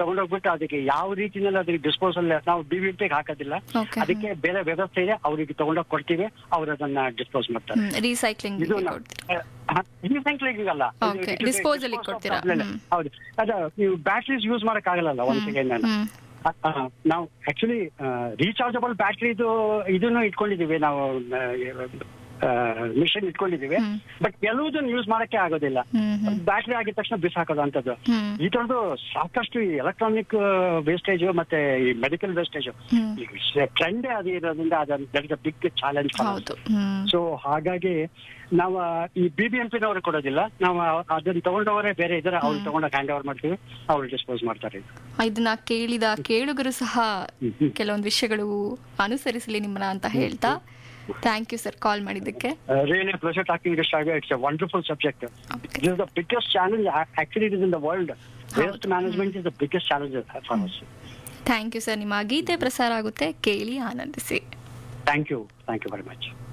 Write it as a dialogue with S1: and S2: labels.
S1: ತಗೊಂಡೋಗ್ಬಿಟ್ಟು ಅದಕ್ಕೆ ಯಾವ ರೀತಿನಲ್ಲಿ ಅದಕ್ಕೆ ಡಿಸ್ಪೋಸಲ್ ನಾವು ಬಿ ಬಿ ಹಾಕೋದಿಲ್ಲ
S2: Okay.
S1: ಅದಕ್ಕೆ ಬೇರೆ ವ್ಯವಸ್ಥೆ ಇದೆ ಅವರಿಗೆ ತಗೊಂಡೋಗಿ ಕೊಡ್ತೀವಿ ಅವ್ರು ಅದನ್ನ ಡಿಸ್ಪೋಸ್ ಮಾಡ್ತಾರೆ
S2: ರೀಸೈಕ್ಲಿಂಗ್
S1: ಇದು
S2: ಕೊಡ್ತೀರಾ
S1: ರೀಸೈಕ್ಲಿಂಗ್ ಅಲ್ಲ
S2: Okay, disposal ಗೆ ಕೊಡ್ತೀರಾ? ಹ್ಮ್.
S1: ಹೌದು ಅದ ನೀವು ಬ್ಯಾಟ್ರೀಸ್ ಯೂಸ್ ಮಾಡಕ್ ಆಗಲ್ಲ ಒಂದ್ ಸೆಕೆಂಡ್
S2: ಹ್ಮ್
S1: ನಾವು ಆಕ್ಚುಲಿ ರೀಚಾರ್ಜಬಲ್ ಬ್ಯಾಟ್ರಿದು ಇದನ್ನು ಇಟ್ಕೊಂಡಿದೀವಿ ನಾವು ಮಿಷನ್ ಇಟ್ಕೊಂಡಿದೀವಿ
S2: ಹ್ಮ್.
S1: ಬಟ್ ಕೆಲವುದನ್ನು ಯೂಸ್ ಮಾಡಕ್ಕೆ ಆಗೋದಿಲ್ಲ
S2: ಹ್ಮ್ ಹ್ಮ್
S1: ಬ್ಯಾಟ್ರಿ ಆಗಿದ ತಕ್ಷಣ ಬಿಸಾಕೋದು ಅಂತದ್ದು
S2: ಹ್ಮ್
S1: ಈ ತರದ್ದು ಸಾಕಷ್ಟು ಎಲೆಕ್ಟ್ರಾನಿಕ್ ವೇಸ್ಟೇಜ್ ಮತ್ತೆ ಈ ಮೆಡಿಕಲ್ ವೇಸ್ಟೇಜ್
S2: ಹ್ಮ್.
S1: ಟ್ರೆಂಡೇ ಅದು ಇರೋದ್ರಿಂದ ಅದನ್ನ ಬಿಗ್ ಚಾಲೆಂಜ್
S2: ಹೌದು ಹ್ಮ್
S1: ಸೊ ಹಾಗಾಗಿ ನಾವು ಈ ಬಿ ಬಿ ಎಂ ಪಿನವರು ಕೊಡೋದಿಲ್ಲ ನಾವು ಅದನ್ನ ತಗೊಂಡವರೇ ಬೇರೆ ಇದ್ದಾರೆ ಅವ್ರು ತಗೊಂಡಾಗ ಹ್ಯಾಂಡ್ ಓವರ್ ಮಾಡ್ತೀವಿ ಅವ್ರು ಡಿಸ್ಪೋಸ್ ಮಾಡ್ತಾರೆ
S2: ಇದನ್ನ ಕೇಳಿದ ಕೇಳುಗರು ಸಹ ಕೆಲವೊಂದು ವಿಷಯಗಳು ಅನುಸರಿಸಲಿ ನಿಮ್ಮನ್ನ ಅಂತ ಹೇಳ್ತಾ ಥ್ಯಾಂಕ್ ಯು ಸರ್ ಕಾಲ್ ಮಾಡಿದ್ದಕ್ಕೆ
S1: really pleasure talking this it's a wonderful subject
S2: Okay.
S1: This is the biggest challenge uh, actually it is in the world. Waste management is the biggest challenge for us.
S2: Thank you sir ನಿಮ್ಮ ಗೀತೆ ಪ್ರಸಾರ ಆಗುತ್ತೆ ಕೇಳಿ ಆನಂದಿಸಿ
S1: Thank you. Thank you very much.